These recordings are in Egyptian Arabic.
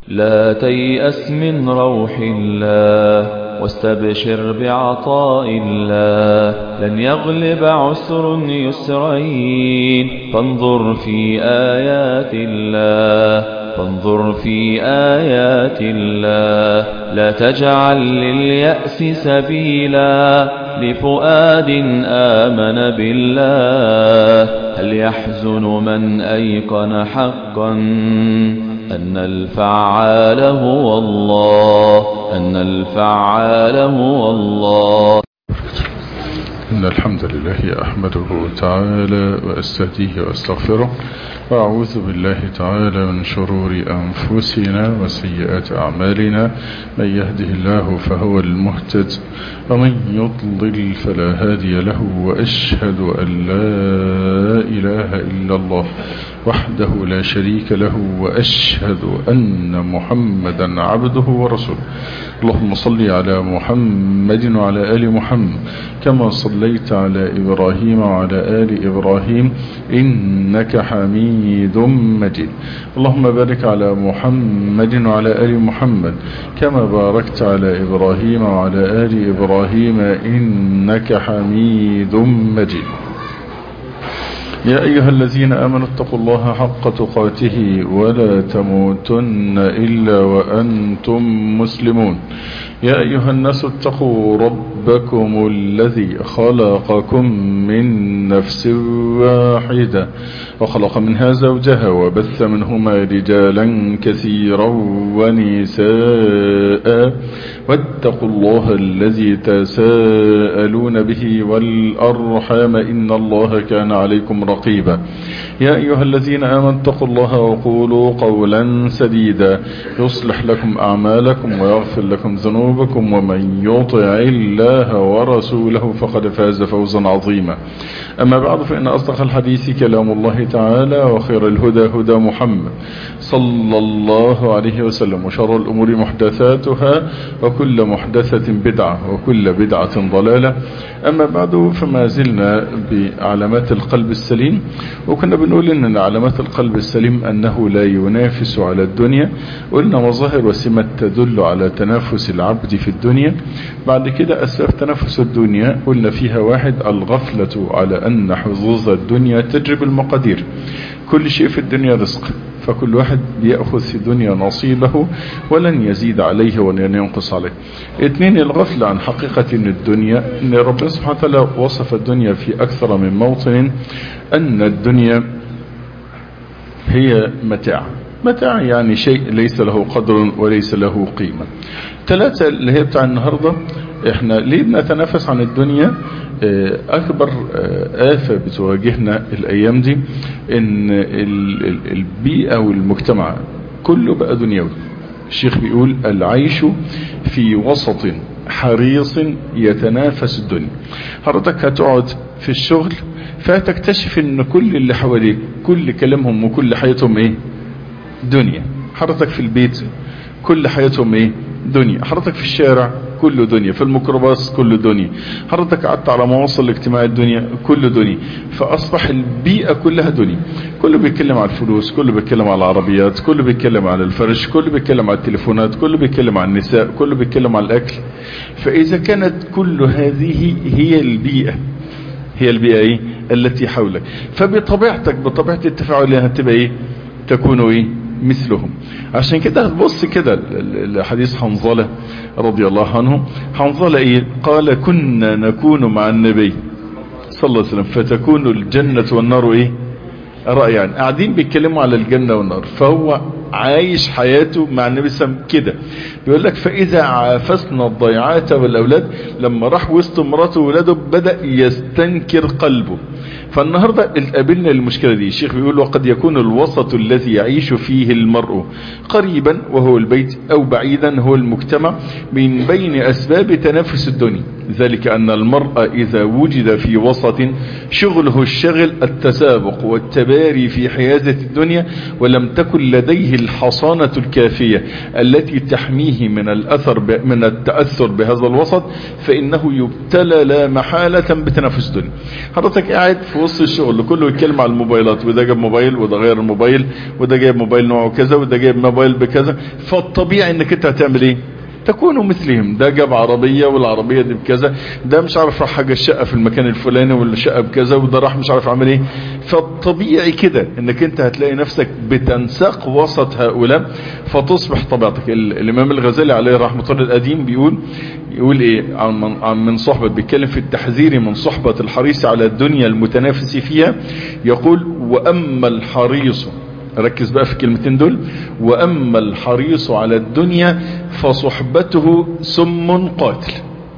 لا تيأس من روح الله واستبشر بعطاء الله لن يغلب عسر يسرين فانظر في آيات الله فانظر في آيات الله لا تجعل لليأس سبيلا لفؤاد آمن بالله هل يحزن من أيقن حقا أن الفعال هو الله أن الفعال هو الله إن الحمد لله أحمده تعالى وأستهديه وأستغفره وأعوذ بالله تعالى من شرور أنفسنا وسيئات أعمالنا من يهده الله فهو المهتد ومن يضلل فلا هادي له وأشهد أن لا إله إلا الله وحده لا شريك له وأشهد أن محمدا عبده ورسوله اللهم صل على محمد وعلى آل محمد كما صليت على إبراهيم وعلى آل إبراهيم إنك حميد مجيد اللهم بارك على محمد وعلى آل محمد كما باركت على إبراهيم وعلى آل إبراهيم إنك حميد مجيد يا أيها الذين آمنوا اتقوا الله حق تقاته ولا تموتن إلا وأنتم مسلمون يا أيها الناس اتقوا ربكم الذي خلقكم من نفس واحدة وخلق منها زوجها وبث منهما رجالا كثيرا ونساء واتقوا الله الذي تساءلون به والأرحام إن الله كان عليكم رقيبا يا أيها الذين آمنوا اتقوا الله وقولوا قولا سديدا يصلح لكم أعمالكم ويغفر لكم ذنوبكم ومن يطع الله ورسوله فقد فاز فوزا عظيما أما بعد فإن أصدق الحديث كلام الله تعالى وخير الهدى هدى محمد صلى الله عليه وسلم وشر الأمور محدثاتها وكل محدثة بدعة وكل بدعة ضلالة أما بعد فما زلنا بعلامات القلب السليم وكنا بنقول أن علامات القلب السليم أنه لا ينافس على الدنيا قلنا مظاهر وسمة تدل على تنافس العبد في الدنيا بعد كده أسباب تنافس الدنيا قلنا فيها واحد الغفلة على أن حظوظ الدنيا تجرب المقادير كل شيء في الدنيا رزق فكل واحد بيأخذ في الدنيا نصيبه ولن يزيد عليه ولن ينقص عليه اثنين الغفلة عن حقيقة ان الدنيا ان ربنا سبحانه وتعالى وصف الدنيا في اكثر من موطن ان الدنيا هي متاع متاع يعني شيء ليس له قدر وليس له قيمة ثلاثة اللي هي بتاع النهاردة احنا ليه بنتنافس عن الدنيا اكبر آفة بتواجهنا الايام دي ان البيئة والمجتمع كله بقى دنيوي الشيخ بيقول العيش في وسط حريص يتنافس الدنيا حضرتك هتقعد في الشغل فتكتشف ان كل اللي حواليك كل كلامهم وكل حياتهم ايه دنيا حضرتك في البيت كل حياتهم ايه دنيا حضرتك في الشارع كله دنيا في الميكروباص كله دنيا حضرتك قعدت على مواصل الاجتماع الدنيا كله دنيا فاصبح البيئة كلها دنيا كله بيتكلم على الفلوس كله بيتكلم على العربيات كله بيتكلم على الفرش كله بيتكلم على التليفونات كله بيتكلم على النساء كله بيتكلم على الاكل فاذا كانت كل هذه هي البيئة هي البيئة ايه التي حولك فبطبيعتك بطبيعة التفاعل هتبقى ايه تكون ايه مثلهم عشان كده هتبص كده لحديث حنظلة رضي الله عنه حنظلة ايه قال كنا نكون مع النبي صلى الله عليه وسلم فتكون الجنة والنار ايه رأي يعني قاعدين بيتكلموا على الجنة والنار فهو عايش حياته مع النبي صلى الله عليه وسلم كده بيقول لك فإذا عافسنا الضيعات والأولاد لما راح وسط مراته وولاده بدأ يستنكر قلبه فالنهاردة قابلنا المشكلة دي الشيخ بيقول وقد يكون الوسط الذي يعيش فيه المرء قريبا وهو البيت أو بعيدا هو المجتمع من بين أسباب تنافس الدنيا ذلك أن المرء إذا وجد في وسط شغله الشغل التسابق والتباري في حيازة الدنيا ولم تكن لديه الحصانة الكافية التي تحميه من الأثر ب... من التأثر بهذا الوسط فإنه يبتلى لا محالة بتنافس دنيا حضرتك قاعد في وسط الشغل كله يتكلم على الموبايلات وده جاب موبايل وده غير الموبايل وده جايب موبايل نوعه كذا وده جايب موبايل بكذا فالطبيعي انك انت هتعمل ايه تكونوا مثلهم ده جاب عربية والعربية دي بكذا ده مش عارف راح حاجة الشقة في المكان الفلاني والشقة بكذا وده راح مش عارف عمل ايه فالطبيعي كده انك انت هتلاقي نفسك بتنساق وسط هؤلاء فتصبح طبيعتك الامام الغزالي عليه رحمة الله القديم بيقول يقول ايه عن من, عن من صحبة بيتكلم في التحذير من صحبة الحريص على الدنيا المتنافس فيها يقول واما الحريص ركز بقى في الكلمتين دول واما الحريص على الدنيا فصحبته سم قاتل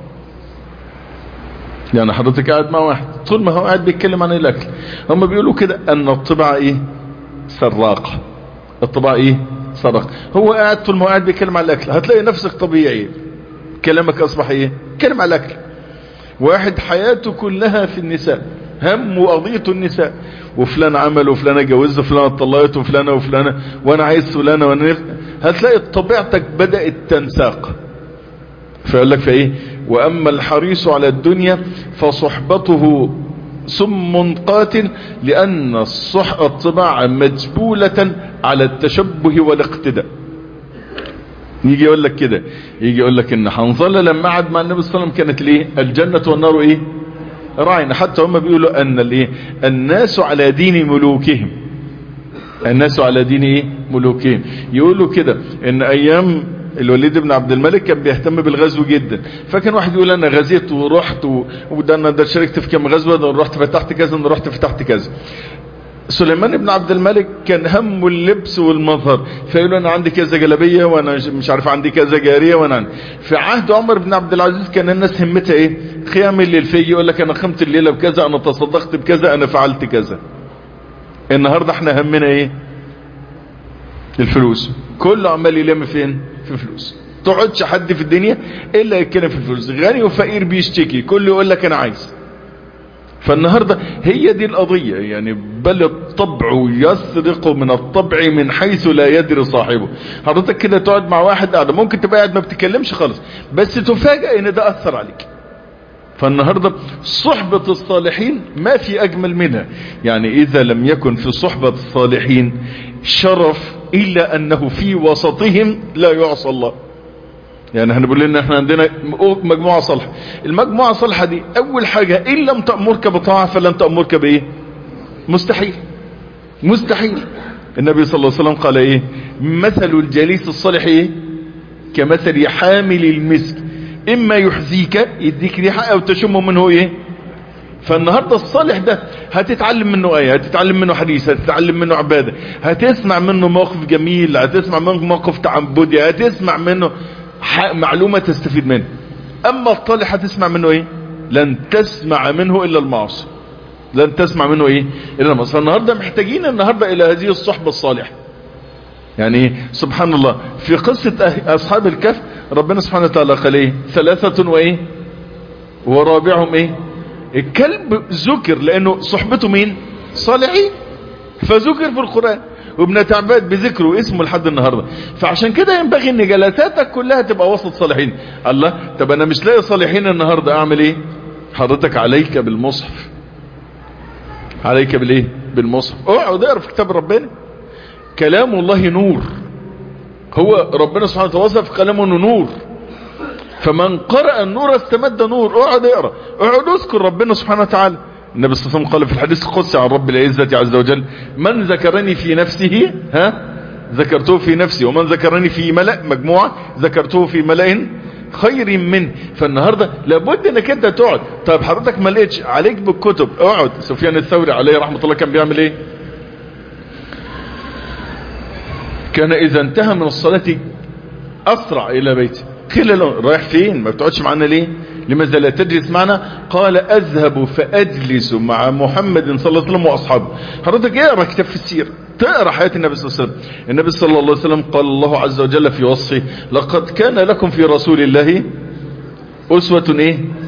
يعني حضرتك قاعد مع واحد طول ما هو قاعد بيتكلم عن الاكل هم بيقولوا كده ان الطبع ايه سراقة الطبع ايه سراقة هو قاعد طول ما هو قاعد بيتكلم عن الاكل هتلاقي نفسك طبيعي كلامك اصبح ايه كلام على الاكل واحد حياته كلها في النساء هم وقضيته النساء وفلان عمل وفلانة جوز وفلانة طلقت وفلانة وفلانة وانا عايز فلانة وانا نفس هتلاقي طبيعتك بدأت تنساق فيقول لك فايه واما الحريص على الدنيا فصحبته سم قاتل لان الصح الطباع مجبولة على التشبه والاقتداء يجي يقول لك كده يجي يقول لك ان حنظلة لما قعد مع النبي صلى الله عليه وسلم كانت ليه الجنة والنار ايه راعنا حتى هم بيقولوا ان الايه الناس على دين ملوكهم الناس على دين ايه ملوكهم يقولوا كده ان ايام الوليد بن عبد الملك كان بيهتم بالغزو جدا فكان واحد يقول انا غزيت ورحت وده انا ده شاركت في كام غزوه ده رحت فتحت كذا انا رحت فتحت كذا سليمان بن عبد الملك كان همه اللبس والمظهر فيقول انا عندي كذا جلبيه وانا مش عارف عندي كذا جاريه وانا عندي. في عهد عمر بن عبد العزيز كان الناس همتها ايه خيام الليل في يقول لك انا خمت الليله بكذا انا تصدقت بكذا انا فعلت كذا النهارده احنا همنا ايه الفلوس كله عمال يلم فين في فلوس تقعدش حد في الدنيا الا يتكلم في الفلوس غني وفقير بيشتكي كله يقول لك انا عايز فالنهاردة هي دي القضية يعني بل الطبع يسرق من الطبع من حيث لا يدري صاحبه حضرتك كده تقعد مع واحد قاعد ممكن تبقى قاعد ما بتتكلمش خالص بس تفاجأ ان ده اثر عليك فالنهاردة صحبة الصالحين ما في اجمل منها يعني اذا لم يكن في صحبة الصالحين شرف الا انه في وسطهم لا يعصى الله يعني هنقول لنا احنا عندنا مجموعة صالحة المجموعة الصالحة دي اول حاجة ان لم تأمرك بطاعة فلن تأمرك بايه مستحيل مستحيل النبي صلى الله عليه وسلم قال ايه مثل الجليس الصالح ايه كمثل حامل المسك اما يحزيك يديك ريحة او تشم منه ايه فالنهاردة الصالح ده هتتعلم منه ايه هتتعلم منه حديث هتتعلم منه عبادة هتسمع منه موقف جميل هتسمع منه موقف تعبدي هتسمع منه معلومة تستفيد منه اما الطالح هتسمع منه ايه لن تسمع منه الا المعصي لن تسمع منه ايه الا المعصي فالنهاردة محتاجين النهاردة الى هذه الصحبة الصالحة يعني سبحان الله في قصة اصحاب الكهف ربنا سبحانه وتعالى قال ايه ثلاثة وايه ورابعهم ايه الكلب ذكر لانه صحبته مين صالحين فذكر في القرآن وابن تعباد بذكره اسمه لحد النهاردة فعشان كده ينبغي ان جلساتك كلها تبقى وسط صالحين الله طب انا مش لاقي صالحين النهاردة اعمل ايه حضرتك عليك بالمصحف عليك بالايه بالمصحف اقعد اقرا في كتاب ربنا كلام الله نور هو ربنا سبحانه وتعالى وصف كلامه انه نور فمن قرأ النور استمد نور اقعد اقرا اقعد اذكر ربنا سبحانه وتعالى النبي صلى الله عليه وسلم قال في الحديث القدسي عن رب العزة عز وجل من ذكرني في نفسه ها ذكرته في نفسي ومن ذكرني في ملأ مجموعة ذكرته في ملأ خير منه فالنهاردة لابد انك انت تقعد طيب حضرتك ما لقيتش عليك بالكتب اقعد سفيان الثوري عليه رحمة الله كان بيعمل ايه كان اذا انتهى من الصلاة اسرع الى بيته قيل له رايح فين ما بتقعدش معنا ليه لماذا لا تجلس معنا قال اذهب فاجلس مع محمد صلى الله عليه وسلم واصحابه حضرتك اقرا كتاب في السيره تقرا حياه النبي صلى الله عليه وسلم النبي صلى الله عليه وسلم قال الله عز وجل في وصفه لقد كان لكم في رسول الله اسوه ايه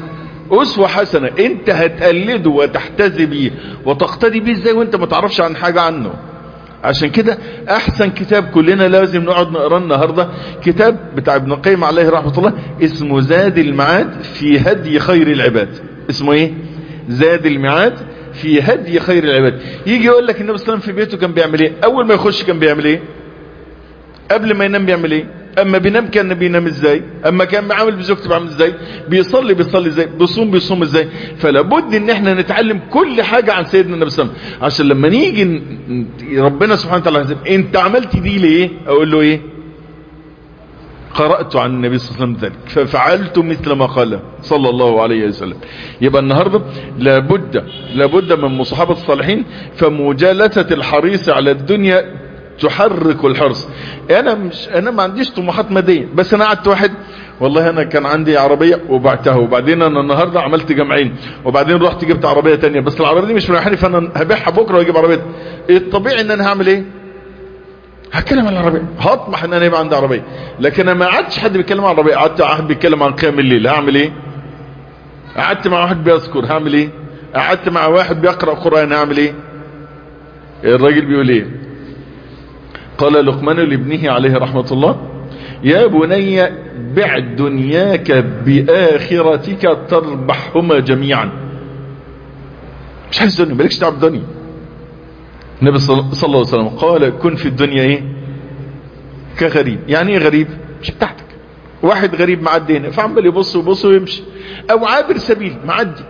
اسوة حسنة انت هتقلده وتحتذي بيه وتقتدي بيه ازاي وانت ما تعرفش عن حاجة عنه عشان كده احسن كتاب كلنا لازم نقعد نقراه النهارده كتاب بتاع ابن القيم عليه رحمه الله اسمه زاد المعاد في هدي خير العباد اسمه ايه زاد المعاد في هدي خير العباد يجي يقول لك النبي صلى الله عليه وسلم في بيته كان بيعمل ايه اول ما يخش كان بيعمل ايه قبل ما ينام بيعمل ايه اما بينام كان بينام ازاي اما كان بيعمل بزوجته بيعمل ازاي بيصلي بيصلي ازاي بيصوم بيصوم ازاي فلا بد ان احنا نتعلم كل حاجة عن سيدنا النبي صلى الله عليه وسلم عشان لما نيجي ن- ربنا سبحانه وتعالى يعزم، انت عملت دي ليه اقول له ايه قرأت عن النبي صلى الله عليه وسلم ذلك ففعلت مثل ما قال صلى الله عليه وسلم يبقى النهاردة لابد لابد من مصاحبة الصالحين فمجالسة الحريص على الدنيا تحرك الحرص انا مش انا ما عنديش طموحات ماديه بس انا قعدت واحد والله انا كان عندي عربيه وبعتها وبعدين انا النهارده عملت جمعين وبعدين رحت جبت عربيه تانية بس العربيه دي مش مريحاني فانا هبيعها بكره واجيب عربيه الطبيعي ان انا هعمل ايه هتكلم عن العربية هطمح ان انا يبقى عندي عربية لكن انا ما قعدتش حد بيتكلم عن العربية قعدت واحد بيتكلم عن قيام الليل هعمل ايه قعدت مع واحد بيذكر هعمل ايه قعدت مع واحد بيقرأ قرآن هعمل ايه الراجل بيقول ايه قال لقمان لابنه عليه رحمة الله يا بني بع دنياك بآخرتك تربحهما جميعا مش عايز دنيا مالكش دعوه بالدنيا النبي صلى صلى الله عليه وسلم قال كن في الدنيا ايه كغريب يعني ايه غريب مش بتاعتك واحد غريب معدي هنا فعمال يبص ويبص ويمشي او عابر سبيل معدي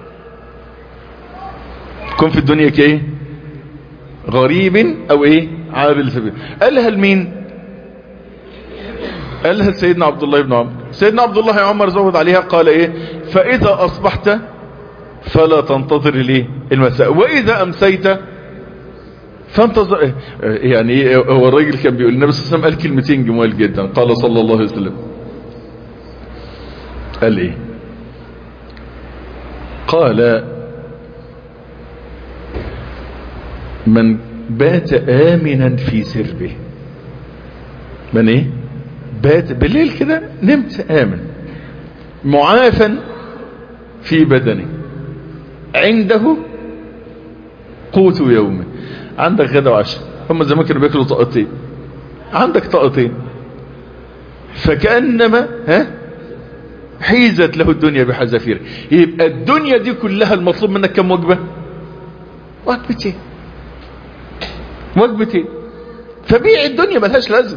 كن في الدنيا كايه غريب او ايه عابر سبيل قالها لمين قالها سيدنا عبد الله بن عمر سيدنا عبد الله عمر زود عليها قال ايه فاذا اصبحت فلا تنتظر ليه المساء واذا امسيت فانتظر يعني إيه؟ هو الراجل كان بيقول النبي صلى الله عليه وسلم قال كلمتين جمال جدا قال صلى الله عليه وسلم قال ايه قال من بات آمنا في سربه من ايه بات بالليل كده نمت آمن معافا في بدنه عنده قوت يومه عندك غدا وعشاء هم زمان كانوا بياكلوا طاقتين عندك طاقتين فكأنما ها حيزت له الدنيا بحذافير يبقى الدنيا دي كلها المطلوب منك كم وجبة وجبتين وجبتين فبيع الدنيا ملهاش لازم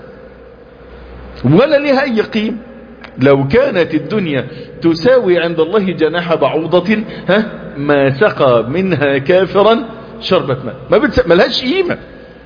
ولا ليها اي قيمة لو كانت الدنيا تساوي عند الله جناح بعوضة ها ما سقى منها كافرا شربة ماء ما بتس... ملهاش قيمة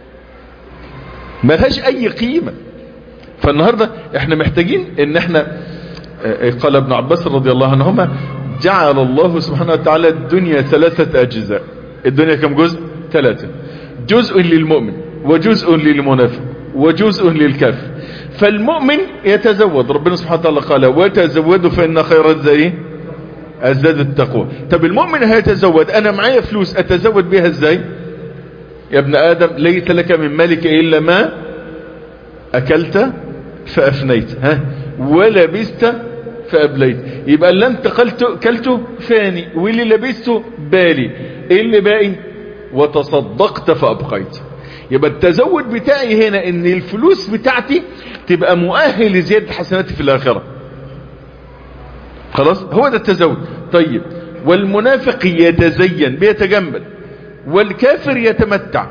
ملهاش اي قيمة فالنهاردة احنا محتاجين ان احنا قال ابن عباس رضي الله عنهما جعل الله سبحانه وتعالى الدنيا ثلاثة اجزاء الدنيا كم جزء ثلاثة جزء للمؤمن وجزء للمنافق وجزء للكافر فالمؤمن يتزود ربنا سبحانه وتعالى قال وتزودوا فإن خير الزي الزاد التقوى طب المؤمن هيتزود انا معايا فلوس اتزود بيها ازاي يا ابن ادم ليس لك من مالك الا ما اكلت فافنيت ها ولبست فابليت يبقى اللي انت كلته فاني واللي لبسته بالي ايه اللي باقي وتصدقت فابقيت يبقى التزود بتاعي هنا ان الفلوس بتاعتي تبقى مؤهل لزيادة حسناتي في الاخرة خلاص هو ده التزود طيب والمنافق يتزين بيتجمل والكافر يتمتع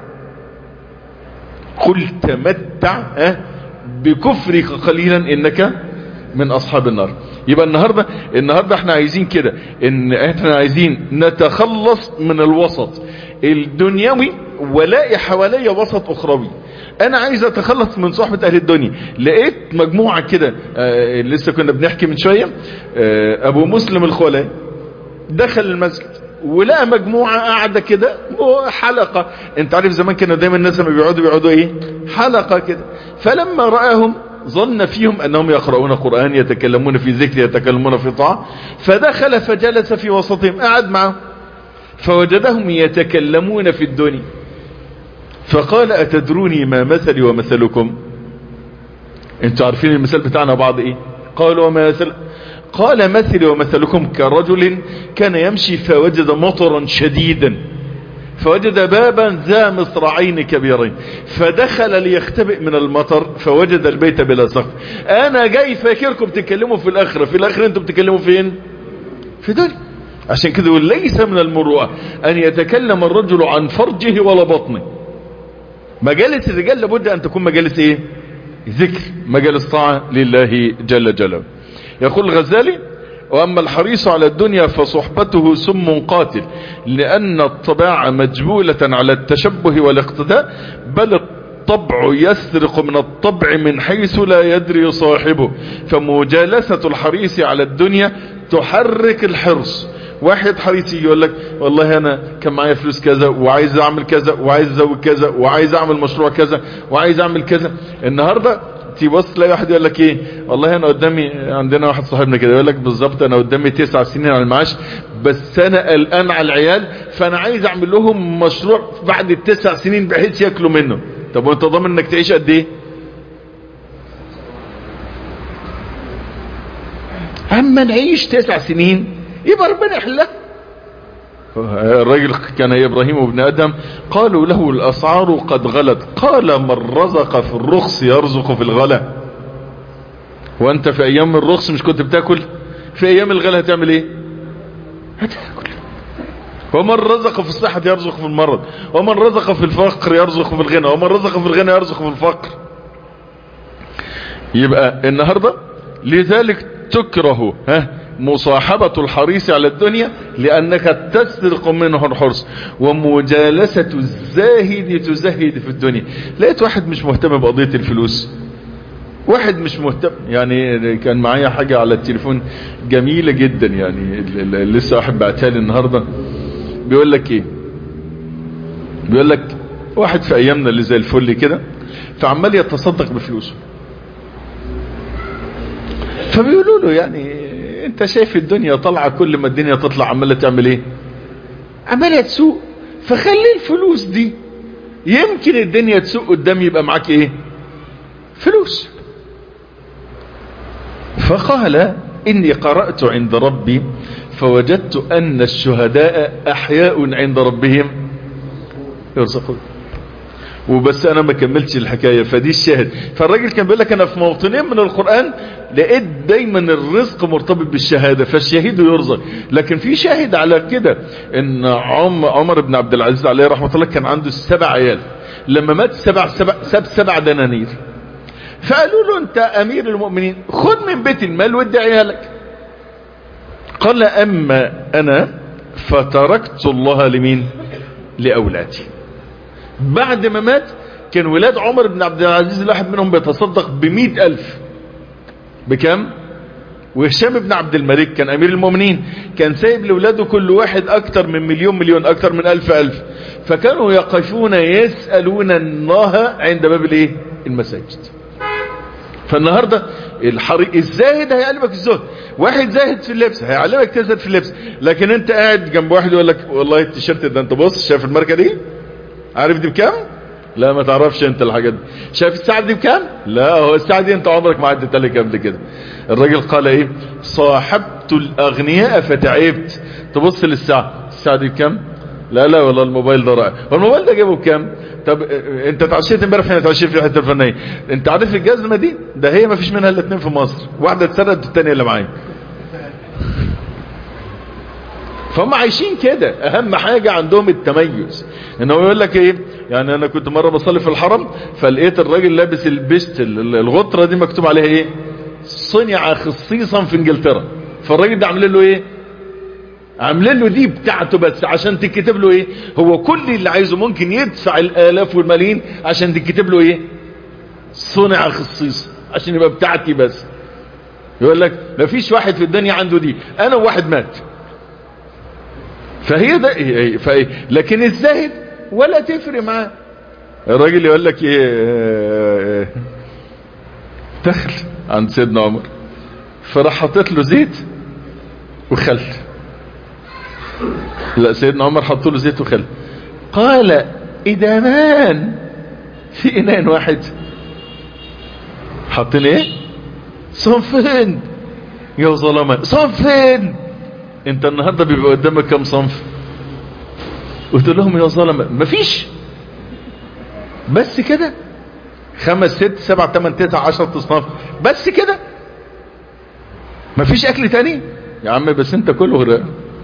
قل تمتع أه بكفرك قليلا انك من اصحاب النار يبقى النهاردة النهاردة احنا عايزين كده ان احنا عايزين نتخلص من الوسط الدنيوي ولاقي حواليا وسط اخروي انا عايز اتخلص من صحبة اهل الدنيا لقيت مجموعة كده آه لسه كنا بنحكي من شوية آه ابو مسلم الخولاني دخل المسجد ولقى مجموعة قاعدة كده حلقة انت عارف زمان كانوا دايما الناس لما بيقعدوا بيقعدوا ايه حلقة كده فلما رأهم ظن فيهم انهم يقرؤون قرآن يتكلمون في ذكر يتكلمون في طاعة فدخل فجلس في وسطهم قعد معهم فوجدهم يتكلمون في الدنيا فقال أتدروني ما مثلي ومثلكم انتوا عارفين المثال بتاعنا بعض ايه قالوا وما مثل قال مثلي ومثلكم كرجل كان يمشي فوجد مطرا شديدا فوجد بابا ذا مصرعين كبيرين فدخل ليختبئ من المطر فوجد البيت بلا سقف انا جاي فاكركم تتكلموا في الاخرة في الاخرة انتم بتتكلموا فين في دنيا عشان كده يقول ليس من المروءة ان يتكلم الرجل عن فرجه ولا بطنه مجالس الرجال لابد ان تكون مجالس ايه ذكر مجالس طاعة لله جل جلاله يقول الغزالي وأما الحريص على الدنيا فصحبته سم قاتل لأن الطباع مجبولة على التشبه والاقتداء بل الطبع يسرق من الطبع من حيث لا يدري صاحبه فمجالسة الحريص على الدنيا تحرك الحرص واحد حريص يقول لك والله انا كان معايا فلوس كذا وعايز اعمل كذا وعايز ازوج كذا وعايز اعمل مشروع كذا وعايز اعمل كذا النهارده تبص تلاقي واحد يقول لك ايه والله انا قدامي عندنا واحد صاحبنا كده يقول لك بالظبط انا قدامي تسع سنين على المعاش بس انا قلقان على العيال فانا عايز اعمل لهم مشروع بعد التسع سنين بحيث ياكلوا منه طب وانت ضامن انك تعيش قد ايه اما نعيش تسع سنين يبقى ربنا يحلها الرجل كان ابراهيم ابن ادم قالوا له الاسعار قد غلت قال من رزق في الرخص يرزق في الغلا وانت في ايام الرخص مش كنت بتاكل في ايام الغلا هتعمل ايه هتاكل ومن رزق في الصحة يرزق في المرض ومن رزق في الفقر يرزق في الغنى ومن رزق في الغنى يرزق في الفقر يبقى النهاردة لذلك تكره ها مصاحبة الحريص على الدنيا لأنك تسرق منه الحرص ومجالسة الزاهد تزهد في الدنيا لقيت واحد مش مهتم بقضية الفلوس واحد مش مهتم يعني كان معايا حاجة على التليفون جميلة جدا يعني لسه واحد بعتها لي النهاردة بيقول لك ايه بيقول لك واحد في ايامنا اللي زي الفل كده فعمال يتصدق بفلوسه فبيقولوا له يعني انت شايف الدنيا طالعة كل ما الدنيا تطلع عمالة تعمل ايه عمالة تسوق فخلي الفلوس دي يمكن الدنيا تسوق قدام يبقى معاك ايه فلوس فقال اني قرأت عند ربي فوجدت ان الشهداء احياء عند ربهم يرزقون وبس انا ما كملتش الحكاية فدي الشاهد فالراجل كان بيقول لك انا في موطنين من القرآن لقيت دايما الرزق مرتبط بالشهادة فالشهيد يرزق لكن في شاهد على كده ان عم عمر بن عبد العزيز عليه رحمة الله كان عنده سبع عيال لما مات سبع سبع سب سبع دنانير فقالوا له انت امير المؤمنين خد من بيت المال وادي عيالك قال اما انا فتركت الله لمين لاولادي بعد ما مات كان ولاد عمر بن عبد العزيز الواحد منهم بيتصدق بمئة ألف بكم وهشام بن عبد الملك كان أمير المؤمنين كان سايب لولاده كل واحد أكتر من مليون مليون أكتر من ألف ألف فكانوا يقفون يسألون الله عند باب الايه المساجد فالنهاردة الحري... الزاهد هيعلمك الزهد واحد زاهد في اللبس هيعلمك تزهد في اللبس لكن انت قاعد جنب واحد يقول لك والله التيشيرت ده انت بص شايف الماركه دي عارف دي بكام لا ما تعرفش انت الحاجات دي شايف الساعه دي بكام لا هو الساعه دي انت عمرك ما عدت لك قبل كده الراجل قال ايه صاحبت الاغنياء فتعبت تبص للساعه الساعه دي بكام لا لا والله الموبايل ده رائع والموبايل ده جايبه بكام طب اه انت اتعشيت امبارح فين اتعشيت في الحته الفنيه انت عارف الجزمه دي ده هي ما فيش منها الا اتنين في مصر واحده اتسرقت والثانيه اللي معايا فهم عايشين كده اهم حاجة عندهم التميز انه يقول لك ايه يعني انا كنت مرة بصلي في الحرم فلقيت الراجل لابس البست الغطرة دي مكتوب عليها ايه صنع خصيصا في انجلترا فالراجل ده عاملين له ايه عاملين له دي بتاعته بس عشان تكتب له ايه هو كل اللي عايزه ممكن يدفع الالاف والملايين عشان تكتب له ايه صنع خصيصا عشان يبقى بتاعتي بس يقول لك مفيش واحد في الدنيا عنده دي انا وواحد مات فهي ده فهي لكن الزاهد ولا تفرق معاه الراجل يقول لك ايه دخل عند سيدنا عمر فراح حطيت له زيت وخل لا سيدنا عمر حط له زيت وخل قال ادمان في اناء واحد حاطين ايه صنفين يا ظلمة صنف فين انت النهاردة بيبقى قدامك كم صنف وتقول لهم يا ظلمة مفيش بس كده خمس ست سبع تمن تسع عشر تصناف بس كده مفيش اكل تاني يا عم بس انت كله غير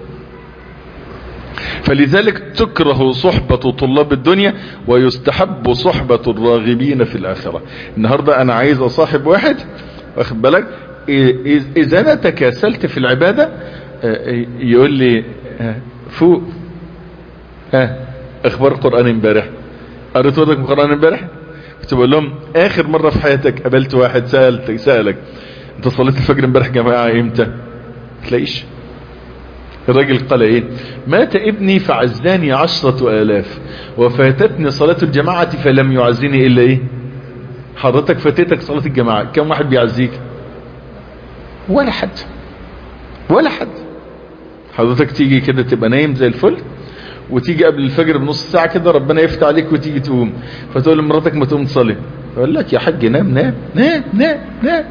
فلذلك تكره صحبة طلاب الدنيا ويستحب صحبة الراغبين في الآخرة النهاردة أنا عايز أصاحب واحد واخد بالك إذا أنا تكاسلت في العبادة يقول لي فوق ها اخبار قرآن امبارح قريت ودك من قرآن امبارح كنت بقول لهم اخر مرة في حياتك قابلت واحد سألت سألك انت صليت الفجر امبارح جماعة امتى تلاقيش الراجل قال ايه مات ابني فعزاني عشرة الاف وفاتتني صلاة الجماعة فلم يعزني الا ايه حضرتك فاتتك صلاة الجماعة كم واحد بيعزيك ولا حد ولا حد حضرتك تيجي كده تبقى نايم زي الفل وتيجي قبل الفجر بنص ساعة كده ربنا يفتح عليك وتيجي تقوم فتقول لمراتك ما تقوم تصلي يقول لك يا حاج نام نام نام نام نام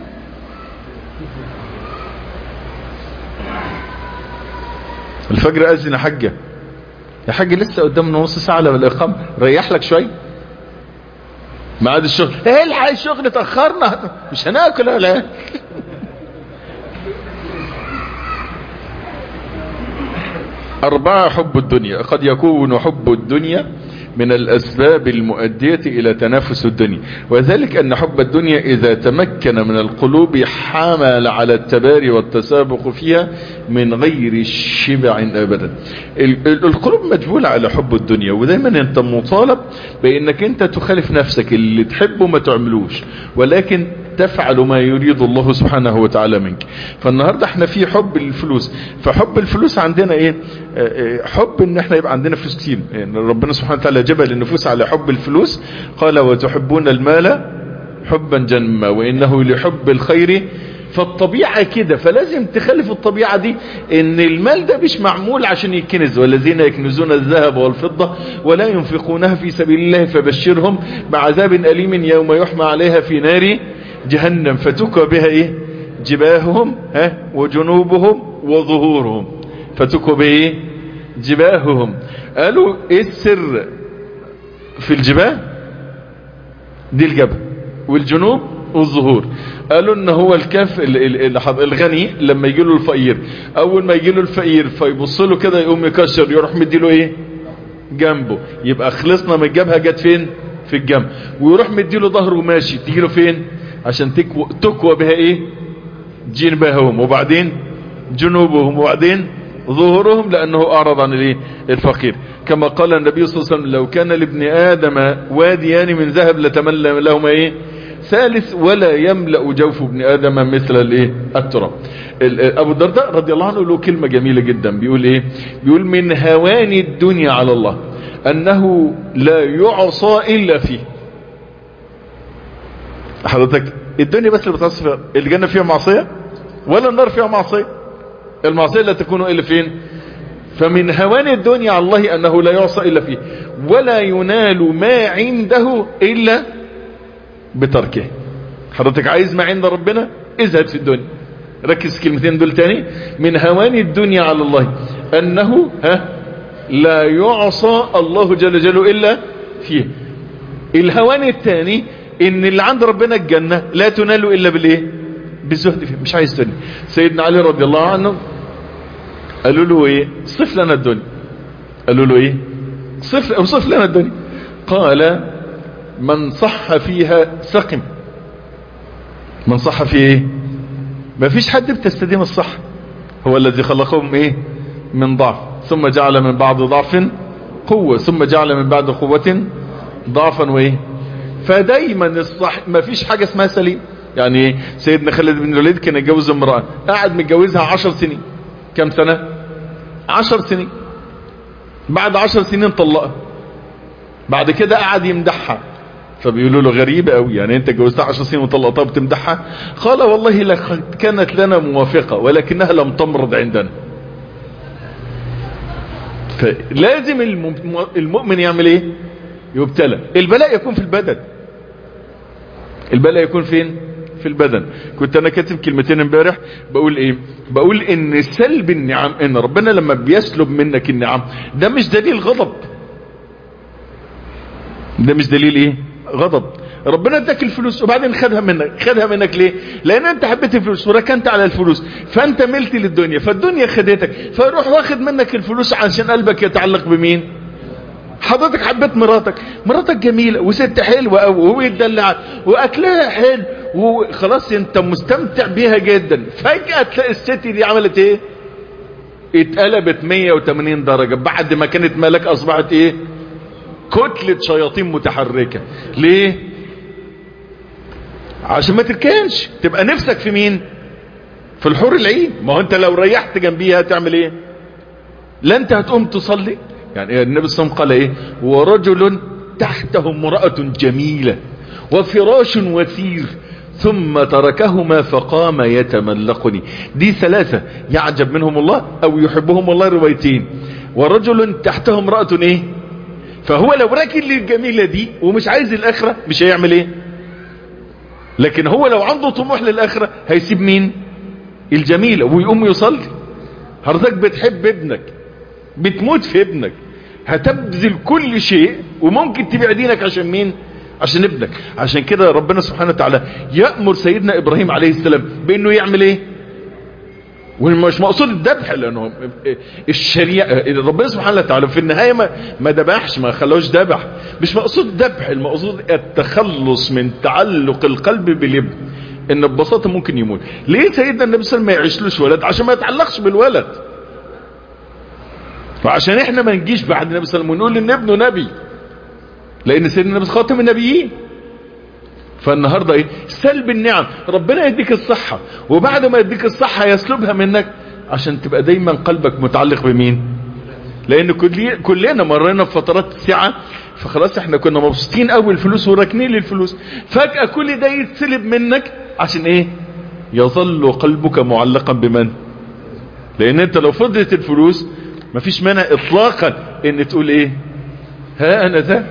الفجر أذن يا حاجة يا حاج لسه قدامنا نص ساعة لو الإقامة ريح لك شوي ميعاد الشغل ايه الحق الشغل اتأخرنا مش هناكل ولا أربعة حب الدنيا قد يكون حب الدنيا من الأسباب المؤدية إلى تنافس الدنيا وذلك أن حب الدنيا إذا تمكن من القلوب حمل على التباري والتسابق فيها من غير شبع أبدا القلوب مجبولة على حب الدنيا ودايما أنت مطالب بأنك أنت تخالف نفسك اللي تحبه ما تعملوش ولكن تفعل ما يريد الله سبحانه وتعالى منك فالنهاردة احنا في حب الفلوس فحب الفلوس عندنا ايه حب ان احنا يبقى عندنا فلوس كتير يعني ربنا سبحانه وتعالى جبل النفوس على حب الفلوس قال وتحبون المال حبا جما وانه لحب الخير فالطبيعة كده فلازم تخلف الطبيعة دي ان المال ده مش معمول عشان يكنز والذين يكنزون الذهب والفضة ولا ينفقونها في سبيل الله فبشرهم بعذاب أليم يوم يحمى عليها في نار جهنم فتكوى بها ايه جباههم ها وجنوبهم وظهورهم فتكوى بها ايه جباههم قالوا ايه السر في الجباه دي الجبهة والجنوب والظهور قالوا ان هو الكف الغني لما يجي له الفقير اول ما يجي له الفقير فيبص له كده يقوم يكشر يروح مديله ايه جنبه يبقى خلصنا من الجبهه جت فين في الجنب ويروح مديله ظهره وماشي تيجي له فين عشان تكوى, تكوى بها ايه جنبهم وبعدين جنوبهم وبعدين ظهورهم لانه اعرض عن الايه الفقير كما قال النبي صلى الله عليه وسلم لو كان لابن ادم واديان من ذهب لتملى لهما ايه ثالث ولا يملأ جوف ابن آدم مثل الايه التراب ابو الدرداء رضي الله عنه له كلمة جميلة جدا بيقول ايه بيقول من هوان الدنيا على الله انه لا يعصى الا فيه حضرتك الدنيا بس اللي بتعصي فيها الجنة فيها معصية ولا النار فيها معصية المعصية لا تكون الا فين فمن هوان الدنيا على الله انه لا يعصى الا فيه ولا ينال ما عنده الا بتركه حضرتك عايز ما عند ربنا ازهد في الدنيا ركز كلمتين دول تاني من هوان الدنيا على الله انه ها لا يعصى الله جل جلاله الا فيه الهوان الثاني ان اللي عند ربنا الجنة لا تنال الا بالايه بالزهد فيه مش عايز دنيا سيدنا علي رضي الله عنه قالوا له ايه صف لنا الدنيا قالوا له ايه صف اوصف لنا الدنيا قال من صح فيها سقم من صح فيه ايه ما فيش حد بتستديم الصح هو الذي خلقهم ايه من ضعف ثم جعل من بعد ضعف قوة ثم جعل من بعد قوة ضعفا وايه فدايما الصح ما فيش حاجة اسمها سليم يعني ايه سيدنا خالد بن الوليد كان يتجوز امرأة قاعد متجوزها عشر سنين كم سنة عشر سنين بعد عشر سنين طلقها بعد كده قعد يمدحها فبيقولوا له غريبة قوي يعني انت جوزتها 10 سنين وطلقتها بتمدحها قال والله لقد كانت لنا موافقة ولكنها لم تمرض عندنا فلازم المؤمن يعمل ايه يبتلى البلاء يكون في البدن البلاء يكون فين في البدن كنت انا كاتب كلمتين امبارح بقول ايه بقول ان سلب النعم ان ربنا لما بيسلب منك النعم ده مش دليل غضب ده مش دليل ايه غضب ربنا اداك الفلوس وبعدين خدها منك خدها منك ليه لان انت حبيت الفلوس وركنت على الفلوس فانت ملت للدنيا فالدنيا خدتك فيروح واخد منك الفلوس عشان قلبك يتعلق بمين حضرتك حبيت مراتك مراتك جميلة وست حلوة قوي وهو يتدلع واكلها حلو وخلاص انت مستمتع بيها جدا فجأة تلاقي الست دي عملت ايه اتقلبت 180 درجة بعد ما كانت ملك اصبحت ايه كتلة شياطين متحركة ليه عشان ما تركنش تبقى نفسك في مين في الحور العين ما هو انت لو ريحت جنبيها تعمل ايه لا انت هتقوم تصلي يعني النبي صلى الله عليه وسلم قال ايه ورجل تحته امرأة جميلة وفراش وثير ثم تركهما فقام يتملقني دي ثلاثة يعجب منهم الله او يحبهم الله روايتين ورجل تحته امرأة ايه فهو لو راكن للجميلة دي ومش عايز الاخرة مش هيعمل ايه لكن هو لو عنده طموح للاخرة هيسيب مين الجميلة ويقوم يصلي حضرتك بتحب ابنك بتموت في ابنك هتبذل كل شيء وممكن تبيع دينك عشان مين عشان ابنك عشان كده ربنا سبحانه وتعالى يأمر سيدنا ابراهيم عليه السلام بانه يعمل ايه ومش مقصود الذبح لانه الشريعه ربنا سبحانه وتعالى في النهايه ما ما ذبحش ما خلوش ذبح مش مقصود ذبح المقصود التخلص من تعلق القلب بالابن ان ببساطه ممكن يموت ليه سيدنا النبي صلى الله عليه وسلم ما يعيشلوش ولد عشان ما يتعلقش بالولد وعشان احنا ما نجيش بعد النبي صلى الله عليه وسلم ونقول ان ابنه نبي لان سيدنا النبي خاتم النبيين فالنهاردة ايه سلب النعم ربنا يديك الصحة وبعد ما يديك الصحة يسلبها منك عشان تبقى دايما قلبك متعلق بمين لان كل كلنا مرينا في فترات سعة فخلاص احنا كنا مبسوطين قوي الفلوس وراكنين للفلوس فجأة كل ده يتسلب منك عشان ايه يظل قلبك معلقا بمن لان انت لو فضلت الفلوس مفيش مانع اطلاقا ان تقول ايه ها انا ذا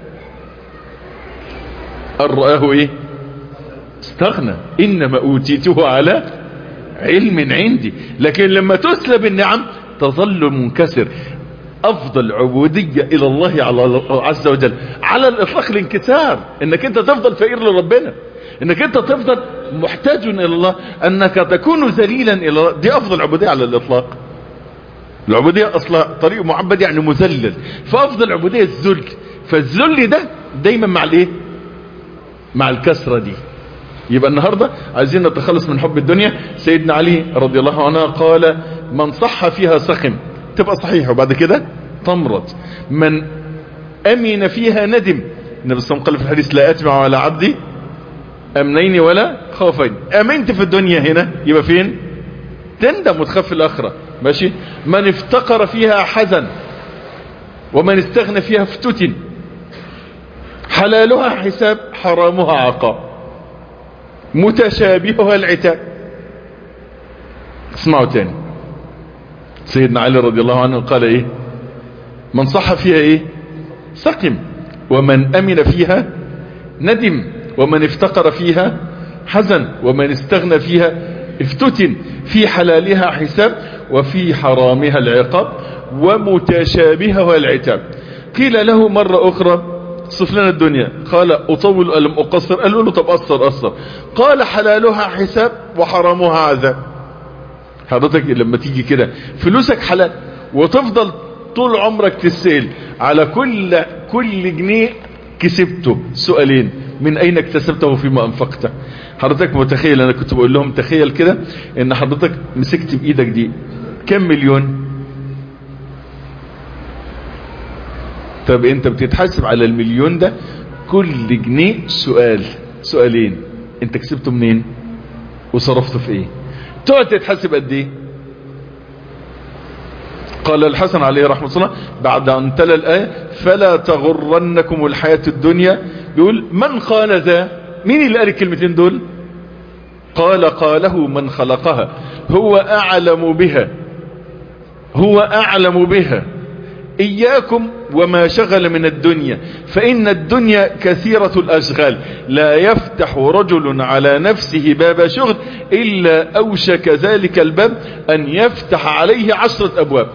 ان رآه ايه استغنى انما اوتيته على علم عندي لكن لما تسلب النعم تظل منكسر افضل عبودية الى الله على عز وجل على الاطلاق الانكسار انك انت تفضل فقير لربنا انك انت تفضل محتاج الى الله انك تكون ذليلا الى الله دي افضل عبودية على الاطلاق العبودية اصلا طريق معبد يعني مذلل فافضل عبودية الذل فالذل ده دايما مع الايه مع الكسرة دي يبقى النهاردة عايزين نتخلص من حب الدنيا سيدنا علي رضي الله عنه قال من صح فيها سخم تبقى صحيحة وبعد كده تمرض من امن فيها ندم النبي صلى الله عليه وسلم قال في الحديث لا اتبع على عبدي امنين ولا خوفين امنت في الدنيا هنا يبقى فين تندم وتخاف في الاخرة ماشي من افتقر فيها حزن ومن استغنى فيها افتتن حلالها حساب حرامها عقاب متشابهها العتاب اسمعوا تاني سيدنا علي رضي الله عنه قال ايه من صح فيها ايه سقم ومن امن فيها ندم ومن افتقر فيها حزن ومن استغنى فيها افتتن في حلالها حساب وفي حرامها العقاب ومتشابهها العتاب قيل له مرة اخرى صف لنا الدنيا قال اطول الم اقصر قالوا له طب قصر قصر قال حلالها حساب وحرامها عذاب حضرتك لما تيجي كده فلوسك حلال وتفضل طول عمرك تسأل على كل كل جنيه كسبته سؤالين من اين اكتسبته فيما انفقته حضرتك متخيل انا كنت بقول لهم تخيل كده ان حضرتك مسكت بايدك دي كم مليون طب انت بتتحاسب على المليون ده كل جنيه سؤال سؤالين انت كسبته منين وصرفته في ايه تقعد تتحاسب قد ايه قال الحسن عليه رحمة الله بعد ان تلا الآية فلا تغرنكم الحياة الدنيا بيقول من قال ذا مين اللي قال الكلمتين دول قال قاله من خلقها هو اعلم بها هو اعلم بها إياكم وما شغل من الدنيا فإن الدنيا كثيرة الأشغال لا يفتح رجل على نفسه باب شغل إلا أوشك ذلك الباب أن يفتح عليه عشرة أبواب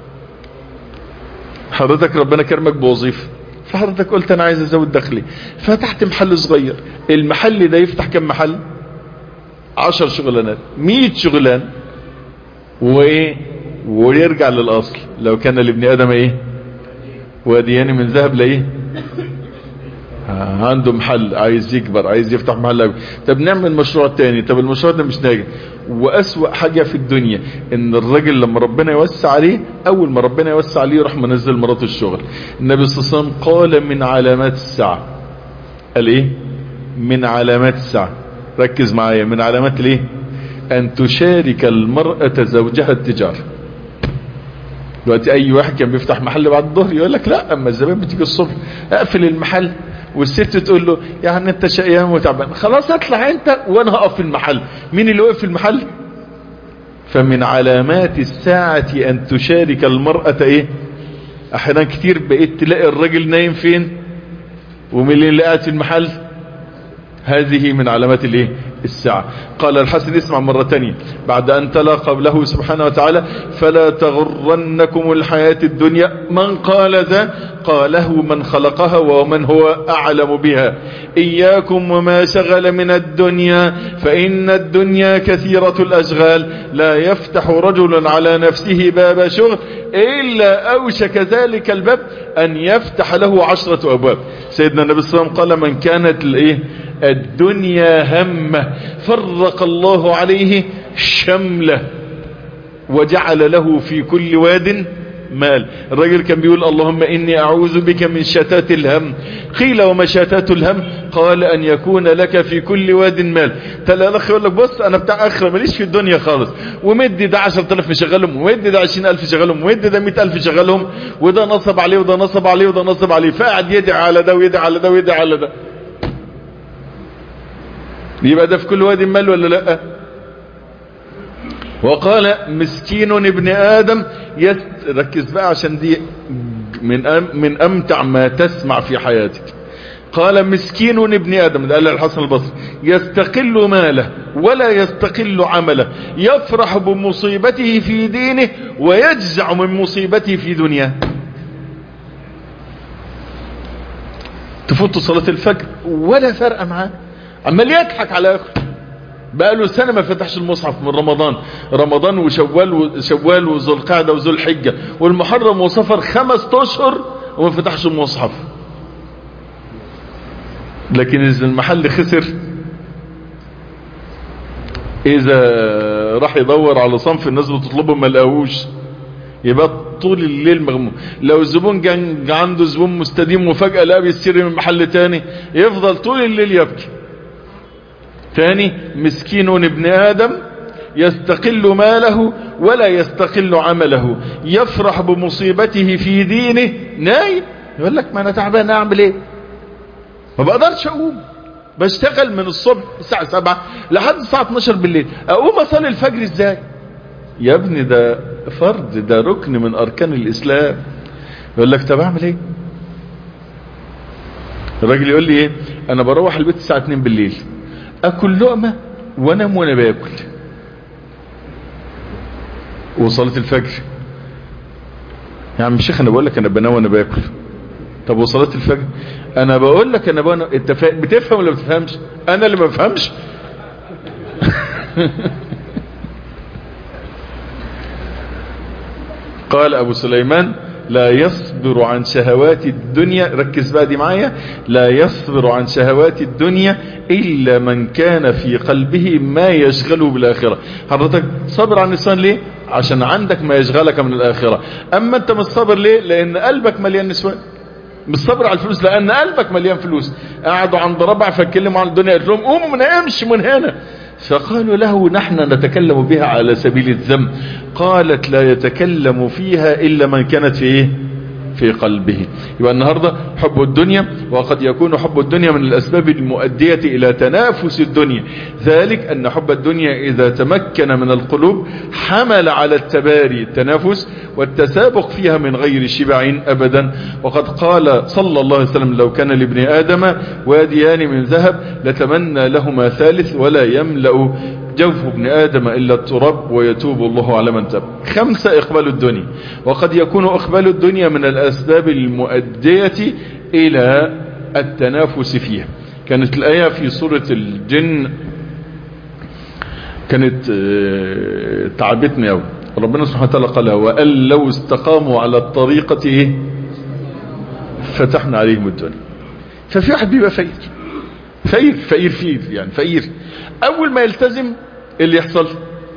حضرتك ربنا كرمك بوظيفة فحضرتك قلت أنا عايز أزود دخلي فتحت محل صغير المحل ده يفتح كم محل عشر شغلانات مية شغلان وايه ويرجع للاصل لو كان لابن ادم ايه واديان من ذهب لايه عنده محل عايز يكبر عايز يفتح محل أبي. طب نعمل مشروع تاني طب المشروع ده مش ناجح واسوأ حاجة في الدنيا ان الراجل لما ربنا يوسع عليه اول ما ربنا يوسع عليه يروح منزل مراته الشغل النبي صلى الله عليه وسلم قال من علامات الساعة قال ايه من علامات الساعة ركز معايا من علامات الايه ان تشارك المرأة زوجها التجارة دلوقتي اي واحد كان بيفتح محل بعد الظهر يقول لك لا اما الزبائن بتيجي الصبح اقفل المحل والست تقول له يعني انت شقيان وتعبان خلاص اطلع انت وانا هقف في المحل مين اللي وقف في المحل فمن علامات الساعة ان تشارك المرأة ايه احيانا كتير بقيت تلاقي الراجل نايم فين ومين اللي قاعد في المحل هذه من علامات الايه الساعة قال الحسن اسمع مرة تانية بعد ان تلا قبله سبحانه وتعالى فلا تغرنكم الحياة الدنيا من قال ذا قاله من خلقها ومن هو اعلم بها اياكم وما شغل من الدنيا فان الدنيا كثيرة الاشغال لا يفتح رجل على نفسه باب شغل الا اوشك ذلك الباب ان يفتح له عشرة ابواب سيدنا النبي صلى الله عليه وسلم قال من كانت الايه الدنيا همه فرق الله عليه شمله وجعل له في كل واد مال الرجل كان بيقول اللهم إني أعوذ بك من شتات الهم قيل وما شتات الهم قال أن يكون لك في كل واد مال تلا الأخ يقول لك بص أنا بتاع أخرى ماليش في الدنيا خالص ومدي ده 10000 مشغلهم ومدي ده 20000 شغلهم ومدي ده 100000 شغلهم وده نصب عليه وده نصب عليه وده نصب عليه فقعد يدعي على ده ويدعي على ده ويدعي على ده يبقى ده في كل واد مال ولا لا وقال مسكين ابن آدم يست... ركز بقى عشان دي من أم... من أمتع ما تسمع في حياتك قال مسكين ابن آدم ده قال الحسن البصري يستقل ماله ولا يستقل عمله يفرح بمصيبته في دينه ويجزع من مصيبته في دنياه تفوت صلاة الفجر ولا فرق معاه عمال يضحك على اخره بقى له سنة ما فتحش المصحف من رمضان رمضان وشوال وشوال وذو القعدة وذو الحجة والمحرم وصفر خمس اشهر وما فتحش المصحف لكن اذا المحل خسر اذا راح يدور على صنف الناس بتطلبه ما لقاهوش يبقى طول الليل مغموم لو الزبون كان عنده زبون مستديم وفجأة لقى بيشتري من محل تاني يفضل طول الليل يبكي ثاني مسكين ابن آدم يستقل ماله ولا يستقل عمله يفرح بمصيبته في دينه نايم يقول لك ما انا تعبان اعمل ايه ما بقدرش اقوم بشتغل من الصبح الساعة 7 لحد الساعة 12 بالليل اقوم اصلي الفجر ازاي يا ابني ده فرض ده ركن من اركان الاسلام يقول لك طب اعمل ايه الراجل يقول لي ايه انا بروح البيت الساعة 2 بالليل اكل لقمة وانام وانا باكل وصلاة الفجر يا عم الشيخ انا بقول لك انا بنام وانا باكل طب وصلاة الفجر انا بقول لك انا بنام انت فا... بتفهم ولا بتفهمش انا اللي ما بفهمش قال ابو سليمان لا يصبر عن شهوات الدنيا ركز بقى دي معايا لا يصبر عن شهوات الدنيا إلا من كان في قلبه ما يشغله بالآخرة حضرتك صبر عن النسوان ليه عشان عندك ما يشغلك من الآخرة أما أنت مش صبر ليه لأن قلبك مليان نسوان مش صبر على الفلوس لأن قلبك مليان فلوس قعدوا عند ربع فاتكلموا عن الدنيا قلت لهم قوموا من امشي من هنا فقالوا له نحن نتكلم بها على سبيل الذم قالت لا يتكلم فيها إلا من كانت في إيه في قلبه يبقى النهاردة حب الدنيا وقد يكون حب الدنيا من الأسباب المؤدية إلى تنافس الدنيا ذلك أن حب الدنيا إذا تمكن من القلوب حمل على التباري التنافس والتسابق فيها من غير شبع أبدا وقد قال صلى الله عليه وسلم لو كان لابن آدم واديان من ذهب لتمنى لهما ثالث ولا يملأ جوف ابن آدم إلا التراب ويتوب الله على من تاب خمسة إقبال الدنيا وقد يكون إقبال الدنيا من الأسباب المؤدية إلى التنافس فيها كانت الآية في سورة الجن كانت تعبتني أوي ربنا سبحانه وتعالى قال وأن لو استقاموا على الطريقة إيه فتحنا عليهم الدنيا ففي واحد بيبقى فقير فقير فقير فقير يعني فقير اول ما يلتزم اللي يحصل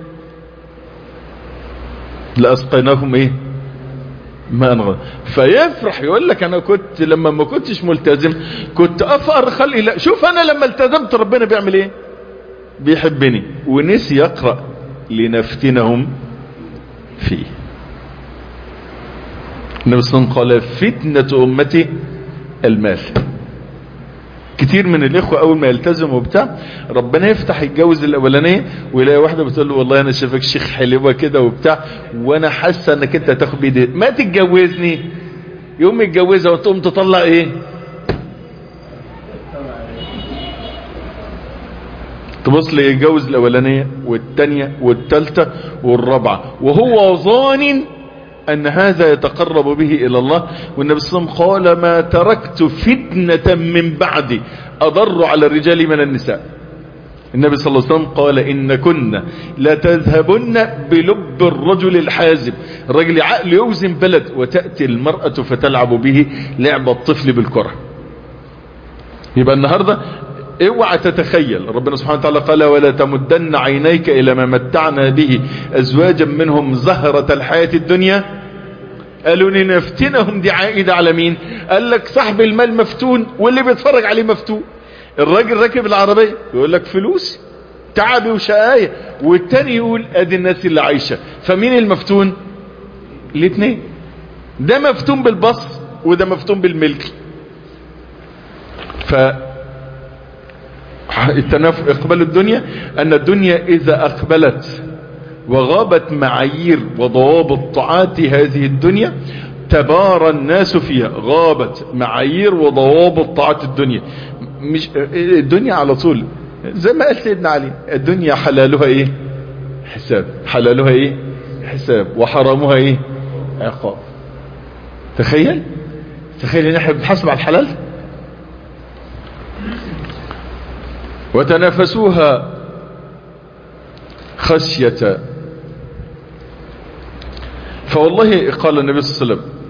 لأسقيناكم ايه ما انغض فيفرح يقول لك انا كنت لما ما كنتش ملتزم كنت افقر خلقي لا شوف انا لما التزمت ربنا بيعمل ايه بيحبني ونسي يقرأ لنفتنهم فيه النبي صلى الله عليه وسلم قال فتنة امتي المال كتير من الاخوة اول ما يلتزموا بتاع ربنا يفتح يتجوز الاولانية ويلاقي واحدة بتقول له والله انا شايفك شيخ حلوة كده وبتاع وانا حاسة انك انت هتاخد بيدي ما تتجوزني يوم يتجوزها وتقوم تطلع ايه تبص لي يتجوز الاولانية والتانية والتالتة والرابعة وهو ظان أن هذا يتقرب به إلى الله والنبي صلى الله عليه وسلم قال ما تركت فتنة من بعدي أضر على الرجال من النساء النبي صلى الله عليه وسلم قال إن كنا لتذهبن بلب الرجل الحازم الرجل عقل يوزن بلد وتأتي المرأة فتلعب به لعب الطفل بالكرة يبقى النهاردة اوعى تتخيل ربنا سبحانه وتعالى قال ولا تمدن عينيك الى ما متعنا به ازواجا منهم زهرة الحياة الدنيا قالوا لنفتنهم دي عائدة على مين قال لك صاحب المال مفتون واللي بيتفرج عليه مفتون الراجل راكب العربية يقول لك فلوس تعبي وشقاية والتاني يقول ادي الناس اللي عايشة فمين المفتون الاثنين ده مفتون بالبص وده مفتون بالملك ف التنافس اقبال الدنيا ان الدنيا اذا اقبلت وغابت معايير وضوابط طاعات هذه الدنيا تبارى الناس فيها غابت معايير وضوابط طاعات الدنيا مش الدنيا على طول زي ما قال سيدنا علي الدنيا حلالها ايه حساب حلالها ايه حساب وحرامها ايه عقاب تخيل تخيل ان احنا بنحاسب على الحلال وتنافسوها خشية فوالله قال النبي صلى الله عليه وسلم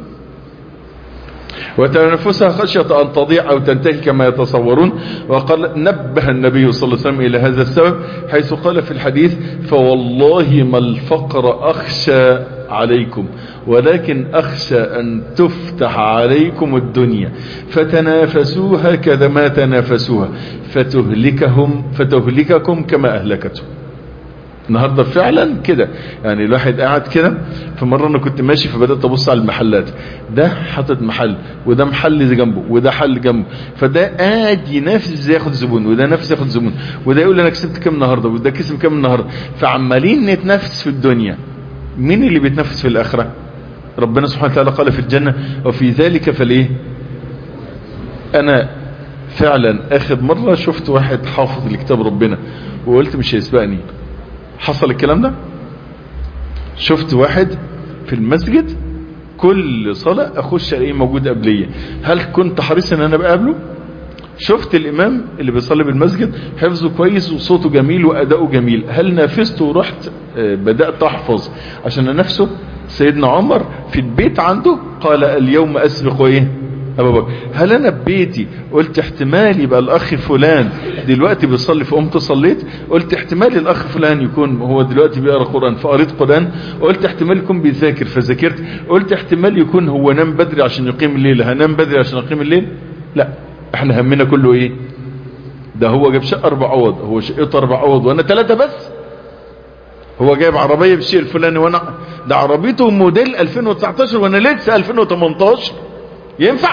وتنافسها خشية أن تضيع أو تنتهي كما يتصورون وقال نبه النبي صلى الله عليه وسلم إلى هذا السبب حيث قال في الحديث فوالله ما الفقر أخشى عليكم ولكن أخشى أن تفتح عليكم الدنيا فتنافسوها كذا ما تنافسوها فتهلكهم فتهلككم كما أهلكتهم النهاردة فعلا كده يعني الواحد قاعد كده فمرة انا كنت ماشي فبدأت ابص على المحلات ده حاطط محل وده محل جنبه وده حل جنبه فده قاعد ينافس ازاي ياخد زبون وده نفس ياخد زبون وده يقول انا كسبت كام النهارده وده كسب كام النهارده فعمالين نتنافس في الدنيا مين اللي بيتنافس في الاخره ربنا سبحانه وتعالى قال في الجنة وفي ذلك فليه انا فعلا اخر مرة شفت واحد حافظ لكتاب ربنا وقلت مش هيسبقني حصل الكلام ده شفت واحد في المسجد كل صلاة اخش الاقيه موجود قبليه هل كنت حريص ان انا بقابله شفت الامام اللي بيصلي بالمسجد حفظه كويس وصوته جميل واداؤه جميل هل نافسته ورحت بدأت احفظ عشان نفسه سيدنا عمر في البيت عنده قال اليوم اسبق ايه ابو بكر هل انا ببيتي قلت احتمال يبقى الاخ فلان دلوقتي بيصلي فقمت صليت قلت احتمال الاخ فلان يكون هو دلوقتي بيقرا قران فقريت قران قلت احتمال يكون بيذاكر فذاكرت قلت احتمال يكون هو نام بدري عشان يقيم الليل هنام بدري عشان اقيم الليل لا احنا همنا كله ايه ده هو جاب شقه اربع عوض هو شقته اربع عوض وانا ثلاثه بس هو جايب عربية بالشيء الفلاني وانا ده عربيته موديل 2019 وانا لسه 2018 ينفع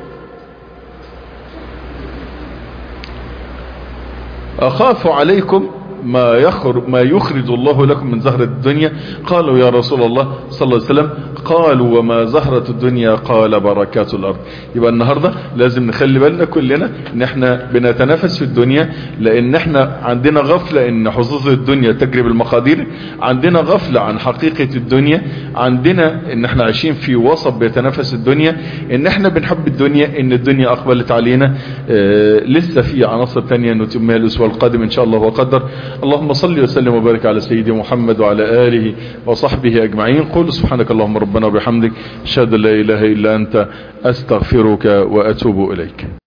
اخاف عليكم ما يخرج ما يخرج الله لكم من زهرة الدنيا قالوا يا رسول الله صلى الله عليه وسلم قالوا وما زهرة الدنيا قال بركات الارض يبقى النهاردة لازم نخلي بالنا كلنا ان احنا بنتنافس في الدنيا لان احنا عندنا غفلة ان حظوظ الدنيا تجري بالمقادير عندنا غفلة عن حقيقة الدنيا عندنا ان احنا عايشين في وسط بيتنافس الدنيا ان احنا بنحب الدنيا ان الدنيا اقبلت علينا اه لسه في عناصر تانية نتمها الاسبوع القادم ان شاء الله وقدر اللهم صل وسلم وبارك على سيدي محمد وعلى آله وصحبه أجمعين قل سبحانك اللهم ربنا وبحمدك اشهد ان لا إله إلا أنت أستغفرك وأتوب إليك